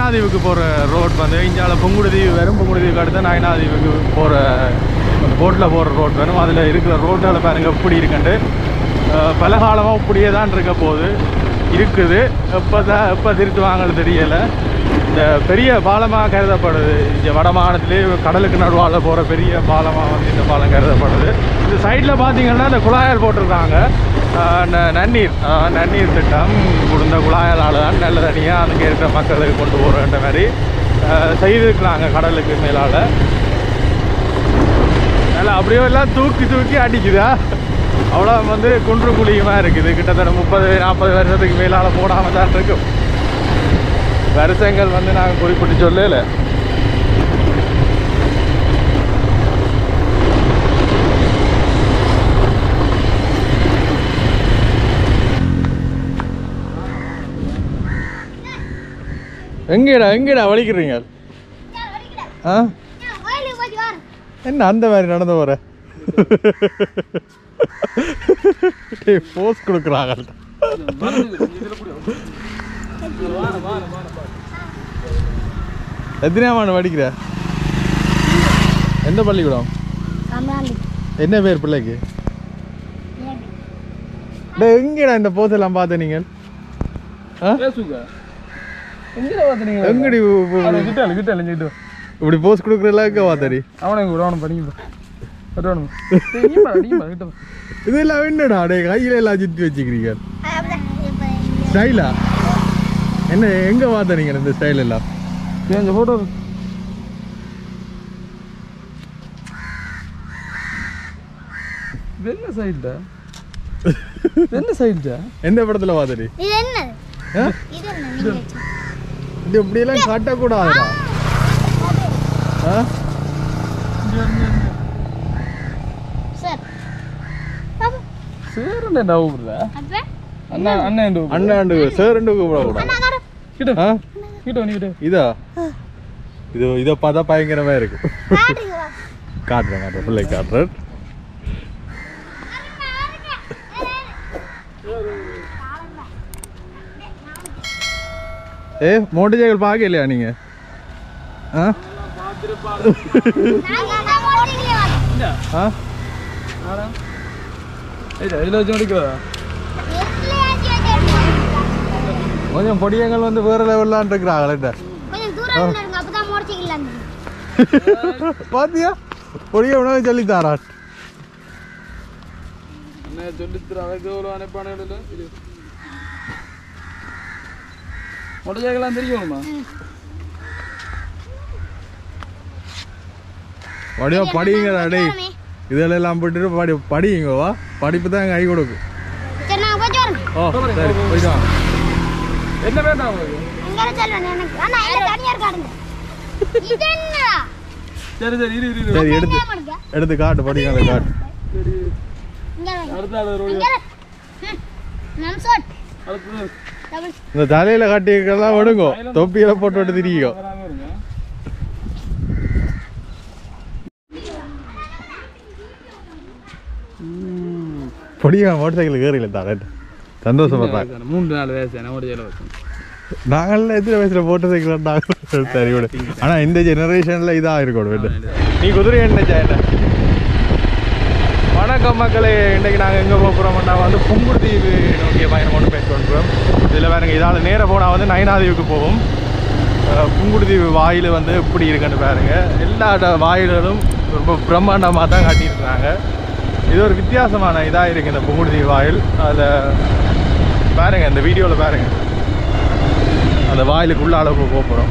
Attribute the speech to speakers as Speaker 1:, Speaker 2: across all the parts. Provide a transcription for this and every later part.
Speaker 1: நயனாதீவுக்கு போகிற ரோட் வந்து இந்தியாவில் புங்குடுதீவு வரும் புங்குடுதீவுக்கு அடுத்து நயனாதீவுக்கு போகிற போட்டில் போகிற ரோட் வரும் அதில் இருக்கிற ரோட்டில் பாருங்க எப்படி இருக்குன்ட்டு அஹ், பல காலமாக இப்படியே தான் இருக்க போகுது இருக்குது எப்போ தான் எப்போ திருத்துவாங்கன்னு தெரியலை இந்த பெரிய பாலமாக கருதப்படுது இங்கே வட மாநிலத்திலே கடலுக்கு நடுவால் போகிற பெரிய பாலமாக வந்து இந்த பாலம் கருதப்படுது இந்த சைடில் பார்த்தீங்கன்னா இந்த குழாயால் போட்டிருக்காங்க ஆஹ் ந- நன்னீர் ஆஹ் நன்னீர் திட்டம் இந்த குழாயால் தான் நல்ல தனியாக அங்கே இருக்கிற மக்களுக்கு கொண்டு போகிறன்ற மாதிரி ஆஹ் செய்திருக்கிறாங்க கடலுக்கு மேலால் நல்லா அப்படியே எல்லாம் தூக்கி தூக்கி அடிக்குதா அவ்வளோ வந்து குன்று குழியுமாக இருக்குது கிட்டத்தட்ட முப்பது நாற்பது வருஷத்துக்கு மேலால் போடாமல் தான் இருக்கும் வருஷங்கள் வந்து நாங்கள் குறிப்பிட்டு சொல்லல எங்கேடா எங்கேடா வலிக்கிறீங்க ஆ
Speaker 2: கோயிலுக்கு போயிட்டு வர
Speaker 1: என்ன அந்த மாதிரி நடந்து போற போஸ் கொடுக்குறாங்க எத்தனையாம் படிக்கிற எந்த பள்ளிக்கூடம்
Speaker 2: கமலாண்டி
Speaker 1: என்ன பேர் பிள்ளைக்கு டேய் எங்கடா இந்த போஸ் எல்லாம் பார்த்த நீங்கள் ஆ? எங்கடி உ- உ- உ- இப்படி போஸ் கொடுக்குறல எங்க பார்த்தடி இதெல்லாம் என்னடா டே கையில எல்லாம் சுத்தி வச்சுக்கிறீங்க ஸ்டைலா என்ன எங்க பார்த்த நீங்கள் இந்த ஸ்டைல் எல்லாம் எந்த படத்துல பார்த்தடி
Speaker 2: இது என்னது
Speaker 1: ஆ?
Speaker 2: இது என்ன நீங்க வச்சது?
Speaker 1: இது இப்படியெல்லாம் காட்டக்கூடாதுடா ஆ
Speaker 2: சார் பாப்பா அப்ப
Speaker 1: அண்ணாண்டு சேரண்டு கூப்பிடக்கூடாது
Speaker 2: அண்ணா காடு
Speaker 1: ஆ இதா இது இதை பார்த்தா பயங்கரமா இருக்கு
Speaker 2: காட்டுறீங்களா
Speaker 1: காட்டுறேன் காட்டுறேன் பிள்ளை காட்டுறேன் ஏ மோட்டர் சைக்கிள் பார்க்கலையா நீங்க ஆ
Speaker 2: நாங்க நான் ஓட்டிங்களே வரோம்
Speaker 1: ஆ
Speaker 2: எதுலயாச்சும் வச்சு
Speaker 1: கொஞ்சம் பொடியங்கள் வந்து வேற லெவல்லாம் இருக்கிறாங்களே
Speaker 2: கொஞ்சம் தூரம் இருங்க அப்பதான் மோடிச்சிக்கல இருந்து
Speaker 1: பாத்தியா பொடிய உணவு சொல்லி தாராட்
Speaker 3: தெரியுமா
Speaker 1: வடிவா படிங்கடா டேய் இதெல்லாம் போட்டுட்டு படி படிங்க வா படிப்பு தான் கை கொடுக்கும்
Speaker 2: சரி நான் போயிட்டு வரேன்
Speaker 1: ஓ சரி போயிட்டு வாங்க
Speaker 3: என்ன வேண்டாம் உங்களுக்கு
Speaker 2: இங்கே சொல்றேன் எனக்கு ஆனா இல்ல தனியா இருக்காடுங்க இது என்ன
Speaker 3: சரி சரி இரு இரு இரு.
Speaker 1: சரி எடுத்து
Speaker 2: எங்க மடுக்க
Speaker 1: எடுத்து காட்டு படிங்க காட்டு
Speaker 3: சரி
Speaker 2: இங்க வைங்க.
Speaker 3: அடுத்த ஆள் வருவாங்க.
Speaker 2: இங்க இரு. ம். நம் சோட்
Speaker 3: அடுத்தது
Speaker 2: டபுள்
Speaker 1: இந்த தலையில கட்டிக்கலாம் விடுங்கோ தொப்பியில போட்டு விட்டு திரியும்
Speaker 3: வராம இருங்க
Speaker 1: பொடியா மோட்டர் சைக்கிள் ஏறில தாரேன் சந்தோஷப்பட்டாங்க
Speaker 3: மூன்று நாலு வயசு என்ன ஒரு வயசு
Speaker 1: நாங்கள்லாம் எத்தனை வயசுல மோட்டர் சைக்கிள் நாங்கள் சரி விடு ஆனா இந்த ஜெனரேஷன்ல இதா இருக்கணும் விடு நீ குதிரை என்ன என்ன வணக்கம் மக்களே இன்றைக்கு நாங்கள் எங்கே போக போகிறோம்னா வந்து புங்குடுதீவு நோக்கிய பயணம் கொண்டு போய் கொண்டுறோம் இதில் பாருங்க இதால் நேராக போனால் வந்து நயனாதீவுக்கு போகும் அஹ் புங்குடுதீவு வாயில் வந்து எப்படி இருக்குன்னு பாருங்க எல்லா ட- வாயில்களும் ரொம்ப பிரம்மாண்டமாக தான் காட்டியிருக்கிறாங்க இது ஒரு வித்தியாசமான இதாக இருக்குது இந்த புங்குடுதீவு வாயில் அதில் பாருங்க இந்த வீடியோவில் பாருங்க அந்த வாயிலுக்குள்ள அளவு போக போகிறோம்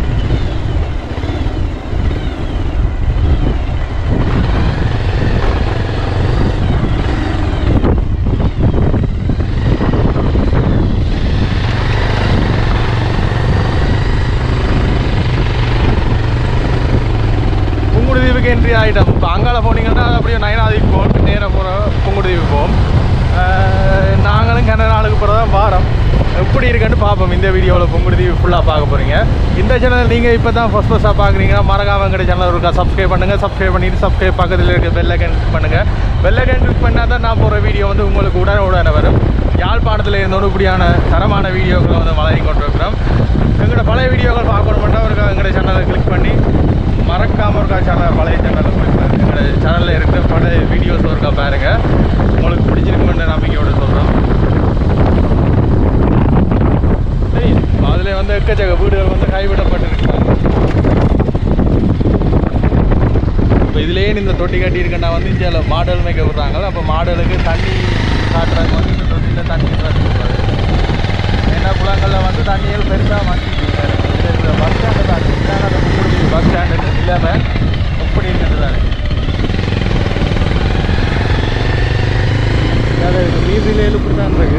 Speaker 1: புங்குடுதீவுக்கு என்ட்ரி ஆகிட்டோம் இப்போ அங்கால போனீங்கன்னா அது அப்படியே நயனாதீவுக்கு போகும் நேராக போகிற புங்குடுதீவுக்கு போகும் அஹ் நாங்களும் கனடாளுக்கு போகிறதா வாரம் எப்படி இருக்குன்னு பார்ப்போம் இந்த வீடியோவில் பொங்குடுதி ஃபுல்லாக பார்க்க போகிறீங்க இந்த சேனல் நீங்கள் இப்போ தான் ஃபஸ்ட் ஃபஸ்ட்டாக பார்க்குறீங்கன்னா மறக்காம எங்கட சேனல் இருக்கா சப்ஸ்கிரைப் பண்ணுங்கள் சப்ஸ்கிரைப் பண்ணிட்டு சப்ஸ்கிரைப் பக்கத்தில் இருக்க பெல்லைக்கன் கிளிக் பண்ணுங்கள் பெல்லைக்கன் கிளிக் பண்ணால் தான் நான் போகிற வீடியோ வந்து உங்களுக்கு உடனே உடனே வரும் யாழ்ப்பாணத்தில் இருந்தோடு இப்படியான தரமான வீடியோக்களை வந்து வழங்கி கொண்டிருக்கிறோம் எங்களோட பழைய வீடியோக்கள் பார்க்கணுமெண்டா ஒரு எங்களோட சேனலை கிளிக் பண்ணி மறக்காம இருக்கா சேனல் பழைய சேனலை கிளிக் பண்ணி எங்களோட சேனலில் இருக்கிற பழைய வீடியோஸ் இருக்கா பாருங்கள் உங்களுக்கு பிடிச்சிருக்குமென்ற நம்பிக்கையோட சொல்கிறோம் சரி அதில் வந்து எக்கச்சக்க வீடுகள் வந்து கைவிடப்பட்டிருக்கிறாங்க இப்போ இதுலேயே இந்த தொட்டி கட்டியிருக்கேன்னா வந்து இந்தியாவில் மாடல் மேய்க்க விடுறாங்க அப்போ மாடலுக்கு தண்ணி காட்டுறாங்க வந்து இந்த தொட்டியில் தண்ணி விடுறாங்க ஏன்னா குளங்களில் வந்து தண்ணிகள் பெருசாக மாற்றிட்டு பஸ் ஸ்டாண்டு தான் இதான பஸ் ஸ்டாண்டு இல்லாமல் எப்படி இருக்கிறது தான் நீர்நிலையில் இப்படி தான் இருக்கு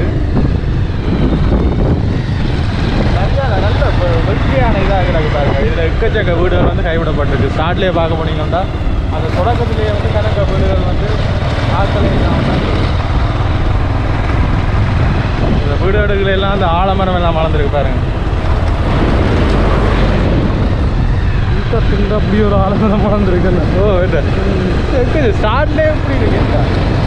Speaker 1: நல்ல நல்ல வெ- வெற்றியான இதாக கிடக்கு பாருங்க இதில் எக்கச்சக்க வீடுகள் வந்து கைவிடப்பட்டிருக்கு ஸ்டார்ட்லேயே பார்க்க போனீங்கன்னா அந்த தொடக்கத்திலேயே வந்து கணக்க வீடுகள் வந்து ஆட்களை இந்த வீடுகள் எல்லாம் அந்த ஆலமரம் எல்லாம் வளர்ந்துருக்கு பாருங்க இந்த அப்படி ஒரு ஆலமரம் வளர்ந்துருக்குல்ல ஓ என்ன ஸ்டார்ட்லேயே எப்படி இருக்கு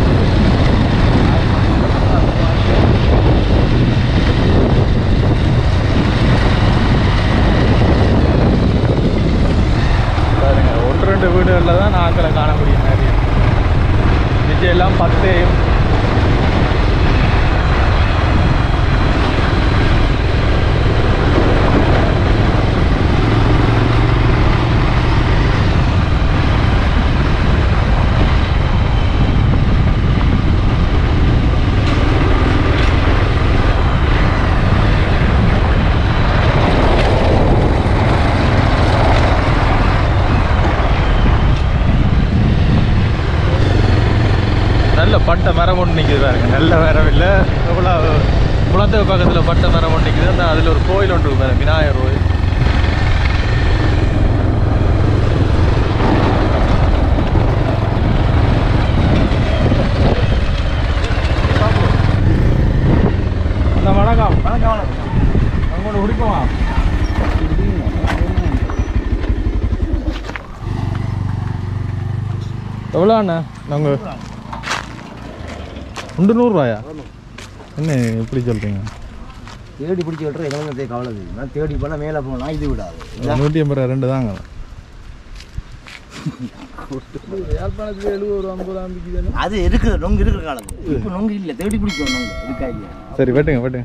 Speaker 1: பாருங்க ஒன்று ரெண்டு வீடுகளில் தான் ஆக்களை காண முடியும் நிறைய மிச்சம் எல்லாம் பத்தையும் நல்ல பட்டை மரம் ஒன்று நிற்குது பாருங்க நல்ல மரம் இல்லை எவ்வளோ குளத்துக்கு பக்கத்தில் பட்டை மரம் ஒன்று நிற்குது அந்த அதில் ஒரு கோயில் ஒன்று இருக்கு பாருங்க விநாயகர் கோயில் அண்ணா, வணக்கம் வணக்கம் வணக்கம் அங்கே குடிக்குமா எவ்வளோ அண்ணா நாங்கள் ரெண்டு நூறுரூவாயா என்ன எப்படி சொல்கிறீங்க
Speaker 4: தேடி பிடிச்சி விட்டுற எங்களுக்கு கவலை இல்லை. நான் தேடி போனால் மேலே போனால் இது விடாது
Speaker 1: நூற்றி ஐம்பது ரூபா ரெண்டு தாங்க
Speaker 3: யாழ்ப்பாணத்துல எழுபது ஒரு ஐம்பது ஐம்பது தானே
Speaker 4: அது இருக்குது நொங்கு இருக்கிற காலத்து இப்போ நொங்கு இல்லை தேடி பிடிக்கும் நொங்கு இருக்கா இல்லையா
Speaker 1: சரி வெட்டுங்க வெட்டுங்க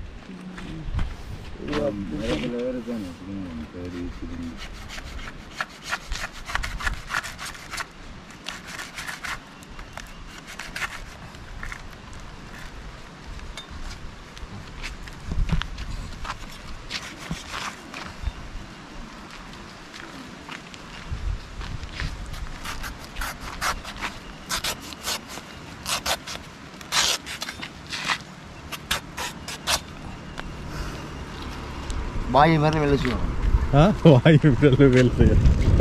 Speaker 4: பாய் மாதிரி வெளில சொல்லுவாங்க
Speaker 1: ஆ வாய்ப்பு நல்ல வேலை செய்ய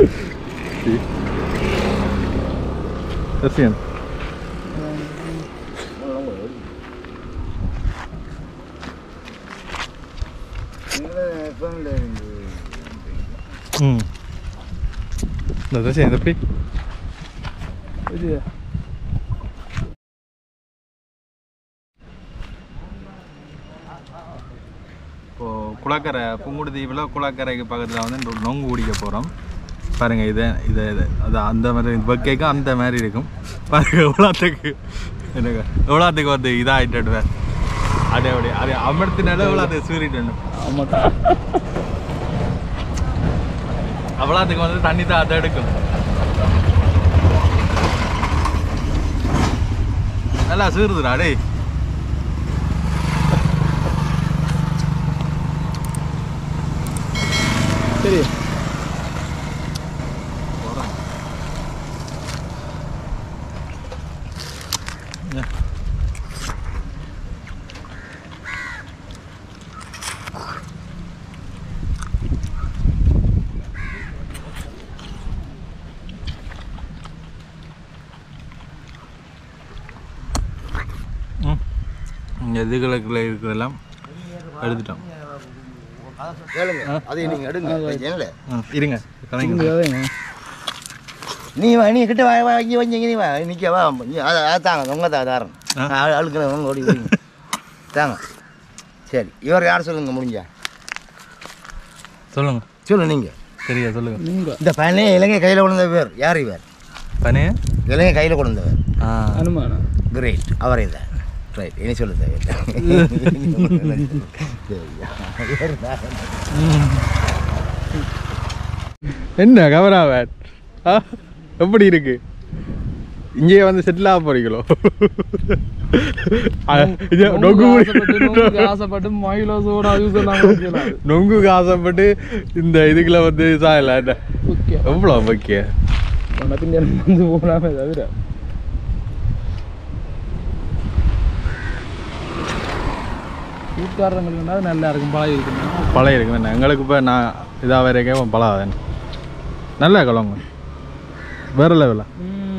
Speaker 1: ரசிகன் ம் இந்த ரசிகன் எப்படி
Speaker 3: இது
Speaker 1: இப்போது குளக்கரை புங்குடு தீவில் குளக்கரைக்கு பக்கத்தில் வந்து நொ- நொங்கு குடிக்க போகிறோம் பாருங்க இது இது இது அது அந்த மாதிரி பக்கைக்கு அந்த மாதிரி இருக்கும் பாருங்க எவ்வளோத்துக்கு எனக்கு எவ்வளோத்துக்கு வந்து இதாகிட்டு வேறு அதே அப்படி அது அமர்த்தினால எவ்வளோத்துக்கு சூறிட்டு
Speaker 3: ஆமாட்டா
Speaker 1: அவ்வளோத்துக்கு வந்து தண்ணி தான் அதை எடுக்கும் நல்லா சீருதுடா டேய்
Speaker 3: சரி
Speaker 1: இங்கே எதிர்கிழக்கில் இருக்கிறதெல்லாம் எடுத்துட்டோம்
Speaker 4: கேளுங்க அதை நீங்க எடுங்க ஏன்ல
Speaker 1: ஆ, இருங்க கலைங்க
Speaker 3: அதைங்க
Speaker 4: நீ வா நீ கிட்ட வா வா இங்கே வந்து இங்கே நீ வா நிற்க வா நீ அதை அதை தாங்க உங்க தா தாரம் அழுக்கிறவங்க ஓடி போய் தாங்க சரி இவர் யார் சொல்லுங்க முடிஞ்சா
Speaker 1: சொல்லுங்க
Speaker 4: சொல்லு நீங்கள்
Speaker 1: சரியா சொல்லுங்க
Speaker 3: நீங்கள்
Speaker 4: இந்த பையனே இலங்கை கையில் கொண்டு பேர் யார் இவர்
Speaker 1: பனே
Speaker 4: இலங்கை கையில் கொண்டு வந்தவர்
Speaker 1: ஆ
Speaker 3: அனுமானம்
Speaker 4: கிரேட் அவரே தான் ரைட் இனி சொல்லு
Speaker 1: என்ன கவராவன் ஆ எப்படி இருக்கு இங்கேயே வந்து செட்டில் ஆக போறீங்களோ அ, இது நொங்கு
Speaker 3: ஆசைப்பட்டு ஆசைப்பட்டு மயிலோசோட யூஸ் எல்லாம்
Speaker 1: நொங்குக்கு ஆசைப்பட்டு இந்த இதுக்குள்ள வந்து சாயல
Speaker 3: ஓகே
Speaker 1: எவ்வளோ முக்கிய
Speaker 3: உனக்கு வந்து போனாமே தவிர வீட்டுக்காரங்களுக்கு நல்லா இருக்கும் பழகி இருக்கணும்
Speaker 1: பழைய இருக்குண்ணே எங்களுக்கு இப்போ நான் இதாக வரைக்கும் பழகாதேன் நல்ல கிழங்க வேற லெவலா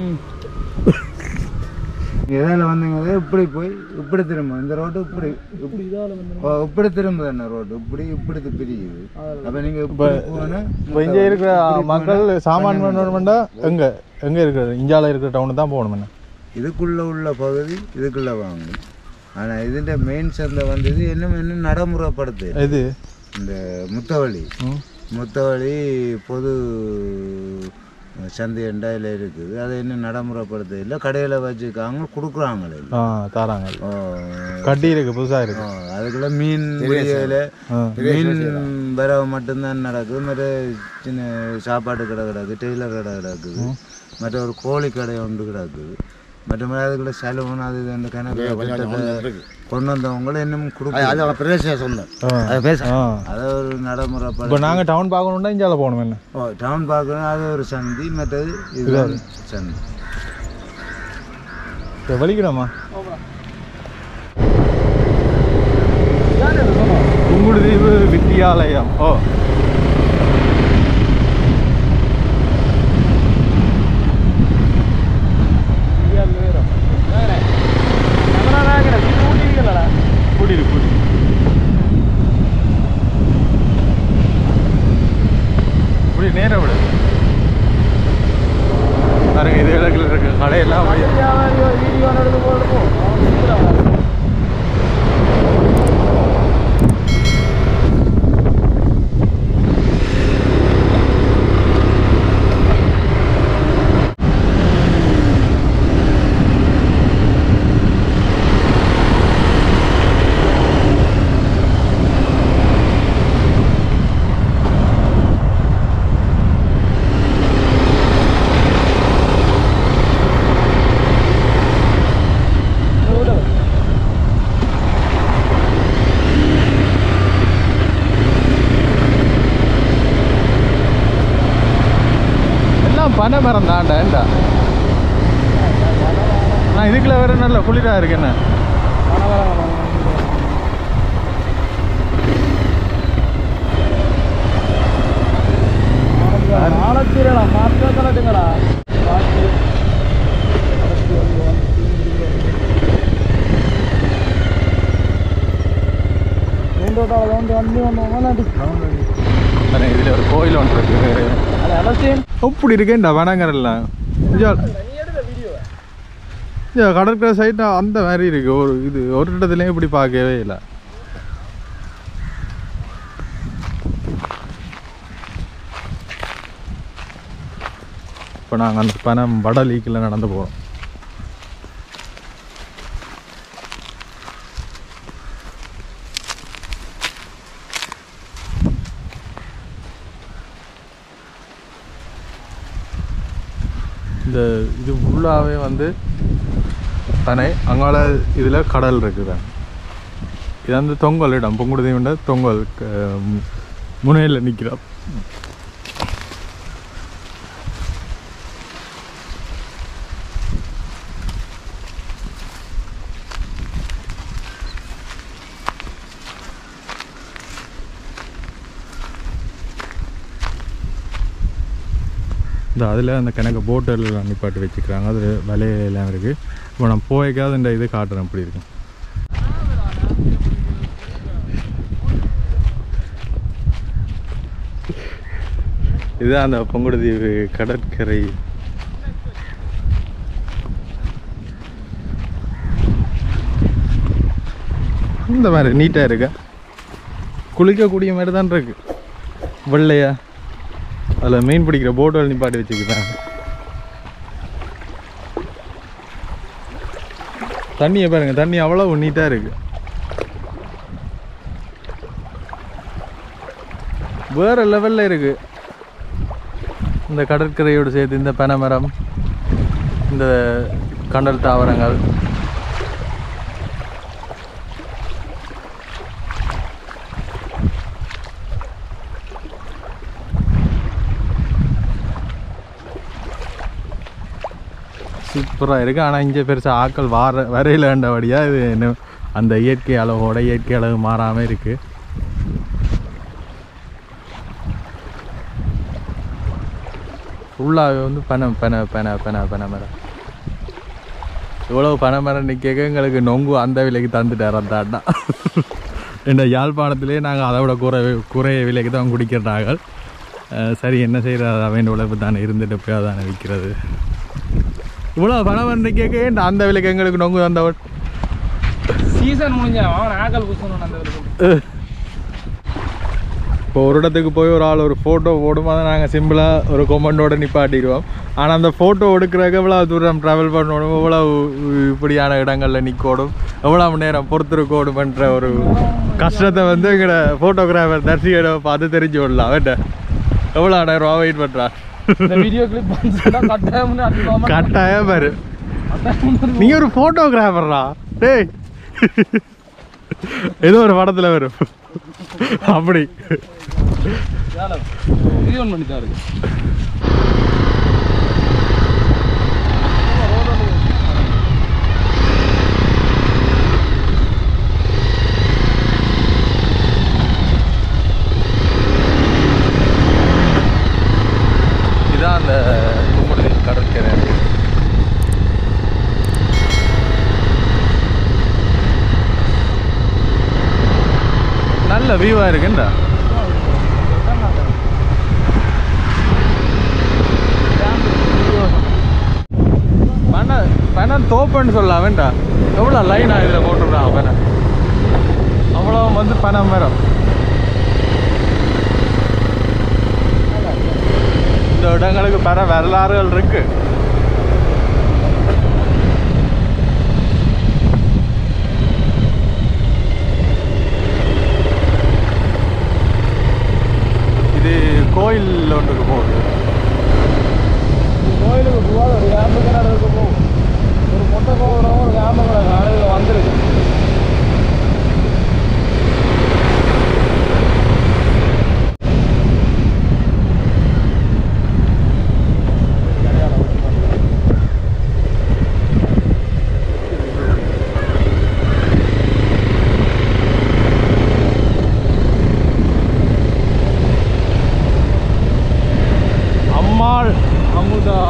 Speaker 5: இதில் வந்துங்க இப்படி போய் இப்படி திரும்ப இந்த ரோடு இப்படி இப்படி ஓ, இப்படி திரும்ப தானே ரோடு இப்படி இப்படி இது பிரியுது அப்போ நீங்கள் இப்போ போனால்
Speaker 1: இப்போ இங்கே இருக்கிற மக்கள் சாமான் வேணுமெண்டா எங்கே எங்கே இருக்கிற இந்தியாவில் இருக்கிற டவுனு தான் போகணும் என்ன
Speaker 5: இதுக்குள்ளே உள்ள பகுதி இதுக்குள்ளே வாங்க ஆனால் இதுன்ற மெயின் சந்தை வந்தது இன்னும் இன்னும் நடைமுறைப்படுத்து
Speaker 1: இது
Speaker 5: இந்த முத்தவழி
Speaker 1: ம்
Speaker 5: முத்தவழி பொது சந்தை இதில் இருக்குது அதை இன்னும் நடைமுறைப்படுத்த இல்லை கடையில் வச்சுருக்காங்க கொடுக்குறாங்களே
Speaker 1: ஆ தாராங்க
Speaker 5: ஓ
Speaker 1: கட்டி இருக்கு புதுசாக இருக்கு
Speaker 5: ஓ, அதுக்குள்ள மீன் விடியல
Speaker 1: ஆ
Speaker 5: மீன் வரவு மட்டும்தான் நடக்குது மற்ற சின்ன சாப்பாடு கடை கிடக்கு டெய்லர் கடை கிடக்குது மற்ற ஒரு கோழி கடை ஒன்று கிடக்குது மற்றபடி அதுக்குள்ள செலவுன்னு அது இது இந்த கணக்கு கிட்டத்தட்ட கொண்டு வந்தவங்களும் இன்னும் கொடுக்க
Speaker 4: அது அவன் பிரதேச சொந்தம்
Speaker 1: ஆ
Speaker 4: அதை பேச
Speaker 1: ஆ
Speaker 5: அதை ஒரு நடைமுறைப்பட
Speaker 1: இப்போ நாங்கள் டவுன் பார்க்கணுன்னா இந்தியாவில் போகணும் என்ன
Speaker 5: ஓ டவுன் பார்க்கணும் அது ஒரு சந்தி மற்றது இதுதான் சந்தி
Speaker 1: சரி வலிக்கணுமா புங்குடுதீவு வித்தியாலயம் ஓ கூட்டிடு கூட்டி இப்படி நேரம் விடு பாருங்க இது இடத்துல இருக்க கடையெல்லாம் அப்படியே எல்லாம் பனை மரம் தாண்டா ஏண்டா நான் இதுக்குள்ள வேற நல்ல குளிரா இருக்கு என்ன
Speaker 3: ஆலத்தீரடா மாற்ற கலட்டுங்கடா பூந்தோட்டாவில் வந்து வண்டி வந்தவங்க
Speaker 1: பாருங்க, இதுல ஒரு கோயில் ஒன்று இருக்கு
Speaker 3: அது அலசியம்
Speaker 1: அப்படி இருக்கேன்டா வனங்கரெல்லாம் கடற்கரை சைடு அந்த மாதிரி இருக்கு ஒரு இது ஒரு இடத்துலயும் இப்படி பார்க்கவே இல்லை இப்போ நாங்கள் அந்த பனம் வட லீக்கில் நடந்து போகிறோம் இந்த இது ஃபுல்லாகவே வந்து பனை அங்கால இதில் கடல் இருக்குது இது வந்து தொங்கல் இடம் பொங்குடுதை விட தொங்கல் முனையில் நிற்கிறோம் இந்த அதில் அந்த கணக்கு போட்டில் நிப்பாட்டி வச்சுக்கிறாங்க அது விலையெல்லாம் இருக்குது இப்போ நான் போய்க்காவது இந்த இது காட்டுறேன் எப்படி இருக்கும் இதுதான் அந்த பொங்குடுதீவு கடற்கரை இந்த மாதிரி நீட்டாக இருக்கா குளிக்கக்கூடிய மாதிரி தான் இருக்கு வெள்ளையா அதில் மீன் பிடிக்கிற போட்டுகள் நிப்பாட்டி வச்சுக்கிட்டாங்க தண்ணியை பாருங்க தண்ணி அவ்வளோ நீட்டாக இருக்கு வேற லெவலில் இருக்கு இந்த கடற்கரையோடு சேர்த்து இந்த பனைமரம் இந்த கண்டல் தாவரங்கள் சூப்பராக இருக்குது ஆனால் இங்கே பெருசாக ஆக்கள் வார வரையிலண்டபடியாக இது இன்னும் அந்த இயற்கை அழகோட இயற்கை அழகு மாறாமல் இருக்குது ஃபுல்லாகவே வந்து பனை பனை பனை பனை பனை மரம் இவ்வளோ பனை மரம் நிற்க எங்களுக்கு நொங்கு அந்த விலைக்கு தந்துட்டார் அந்த அண்ணா இந்த யாழ்ப்பாணத்திலே நாங்கள் அதை விட குறை குறைய விலைக்கு தான் குடிக்கிறாங்க அஹ் சரி என்ன செய்கிறது அவன் உழைப்பு தானே இருந்துட்டு போய் தானே விற்கிறது இவ்வளோ பணம் வந்து கேட்க அந்த விலைக்கு எங்களுக்கு நொங்கு வந்தவன்
Speaker 3: சீசன் முடிஞ்சா அவன் ஆக்கல் புத்தணும் அந்த ஒரு
Speaker 1: இப்போ ஒரு இடத்துக்கு போய் ஒரு ஆள் ஒரு ஃபோட்டோ போடும்போது நாங்கள் சிம்பிளாக ஒரு கொமெண்டோட நிப்பாட்டிடுவோம் ஆனால் அந்த ஃபோட்டோ எடுக்கிறதுக்கு எவ்வளோ தூரம் ட்ராவல் பண்ணணும் எவ்வளோ இப்படியான இடங்களில் நிற்கணும் எவ்வளோ மணி நேரம் பொறுத்திருக்கணுமன்ற ஒரு கஷ்டத்தை வந்து எங்களோட ஃபோட்டோகிராஃபர் தரிசிகளை பார்த்து தெரிஞ்சு விடலாம் அவன்கிட்ட எவ்வளோ ஆயிரம் ரூபா வெயிட் பண்ணுறான்
Speaker 3: இந்த வீடியோ கிளிப் வந்துச்சுன்னா கட்டாயம் அதிகமாக
Speaker 1: கட்டாயம் பாரு நீ ஒரு ஃபோட்டோகிராஃபர்ரா டேய் ஏதோ ஒரு படத்தில் வரும் அப்படி
Speaker 3: வீடியோ ஒன் பண்ணிட்டாரு
Speaker 1: இதான் அந்த கும்படி கடற்கரை நல்ல வியூவாக இருக்குண்டா பண பணம் தோப்புன்னு சொல்லலாம் வேண்டா எவ்வளோ லைனாக இதில் போட்டுருக்கான் பணம் அவ்வளோ வந்து பணம் மரம் இந்த இடங்களுக்கு பல வரலாறுகள் இருக்கு இது கோயில் ஒன்றுக்கு போகுது
Speaker 3: கோயிலுக்கு போகாத ஒரு ஆம்பு கிணறுக்கு போகும் ஒரு மொட்டை கோபுரம் ஒரு ஆம்பு கிணறு காலையில் வந்துருக்கு
Speaker 1: அம்மாள் அமுதா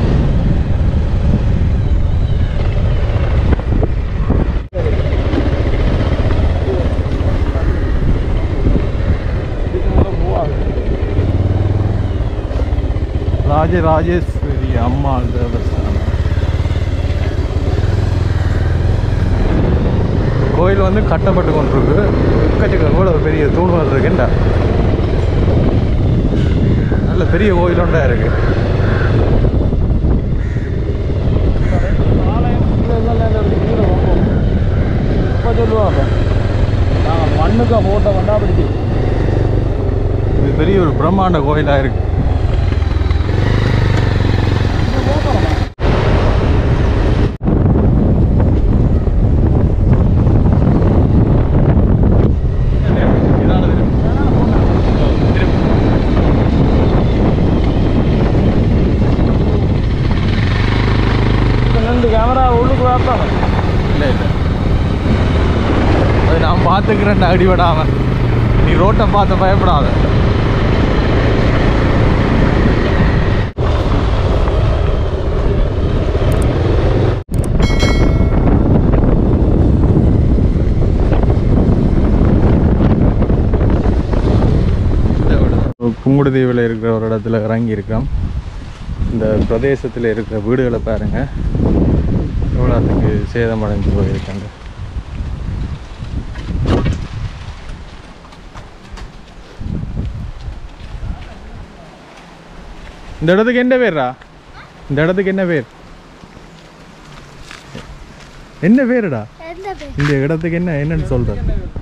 Speaker 1: ராஜராஜேஸ்வரி அம்மாள் தேவஸ்தானம் கோயில் வந்து கட்டப்பட்டு கொண்டிருக்கு எக்கச்சக்க கூட பெரிய தூண்கள் இருக்குண்டா நல்ல பெரிய கோயில் ஒன்றா இருக்கு
Speaker 3: இப்போ சொல்லுவாங்க நாங்கள் மண்ணுக்கு போட்ட வந்தா பிடிச்சி
Speaker 1: இது பெரிய ஒரு பிரம்மாண்ட கோயிலாக இருக்கு
Speaker 3: ரெண்டு கேமரா உள்ளுக்கு வைப்பாங்க
Speaker 1: இல்லை இல்லை அது நான் பார்த்துக்கிறேன் அடிபடாம நீ ரோட்டை பார்த்து பயப்படாத புங்குடுதீவில் இருக்கிற ஒரு இடத்துல இறங்கி இருக்கோம் இந்த பிரதேசத்தில் இருக்கிற வீடுகளை பாருங்க எவ்வளோ அதுக்கு சேதமடைஞ்சு போயிருக்காங்க இந்த இடத்துக்கு என்ன பேர்ரா இந்த இடத்துக்கு என்ன பேர் என்ன பேருடா
Speaker 2: எந்த பேர்
Speaker 1: இந்த இடத்துக்கு என்ன என்னன்னு சொல்ற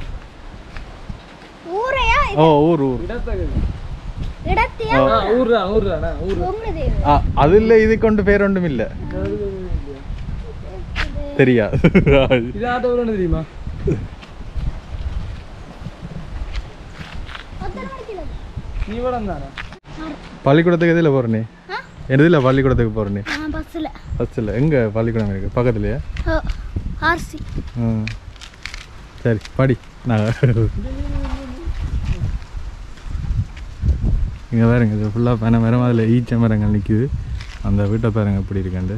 Speaker 2: ஊரையா
Speaker 1: ஓ ஊர் ஊர்
Speaker 2: இடத்தையா
Speaker 3: ஊர்ரா ஊர்ரா ஊர்
Speaker 2: பொங்குதேவி
Speaker 1: ஆ, அது இல்லை இது கொண்டு பேர் ஒன்றும் இல்லை தெரியாது
Speaker 3: இது ஆட்ட ஊர்னு தெரியுமா
Speaker 2: ஒத்தனை மணிக்கு
Speaker 3: நீ வடம் தானே
Speaker 1: பள்ளிக்கூடத்துக்கு எதில் போகிறனே எதில் பள்ளிக்கூடத்துக்கு போகிறனே
Speaker 2: நான் பஸ்ஸில்
Speaker 1: ஃபஸ்ட்டில் எங்கே பள்ளிக்கூடம் இருக்குது பக்கத்துலையா
Speaker 2: ஆர்சி
Speaker 1: ம் சரி படி நான் இங்கே பாருங்க இது ஃபுல்லாக பனை மரம் அதில் ஈச்ச மரங்கள் நிற்குது அந்த வீட்டை பாருங்க எப்படி இருக்கண்டு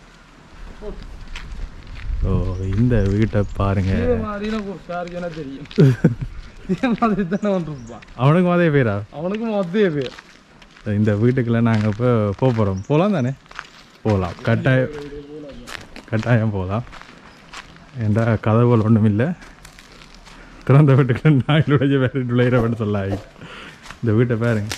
Speaker 1: ஓ இந்த வீட்டை பாருங்க
Speaker 3: இதே மாதிரி எனக்கு ஒரு சாருக்கு என்ன தெரியும் இதே மாதிரி தானே வந்துருப்பான்
Speaker 1: அவனுக்கும் அதே பேரா
Speaker 3: அவனுக்கும் அதே பேர்
Speaker 1: இந்த வீட்டுக்குள்ள நாங்கள் இப்போ போக போகிறோம் போகலாம் தானே போகலாம் கட்டாயம் கட்டாயம் போகலாம் ஏண்டா கதவுகள் ஒன்றும் இல்லை திறந்த வீட்டுக்குள்ள நாயிலுடைய வேறு நுழையிறவன் சொல்லாய் இந்த வீட்டை பாருங்க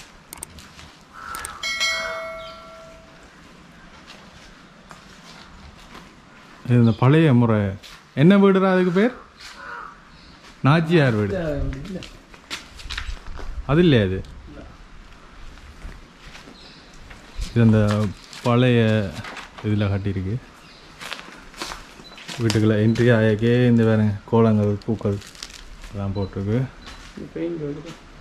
Speaker 1: இது இந்த பழைய முறை என்ன வீடுடா அதுக்கு பேர் நாச்சியார் வீடு அது இல்லையா அது இது அந்த பழைய இதில் கட்டியிருக்கு வீட்டுக்குள்ள என்ட்ரி ஆகிக்கே இந்த வேற கோலங்கள் பூக்கள் எல்லாம் போட்டிருக்கு
Speaker 3: பெயிண்ட்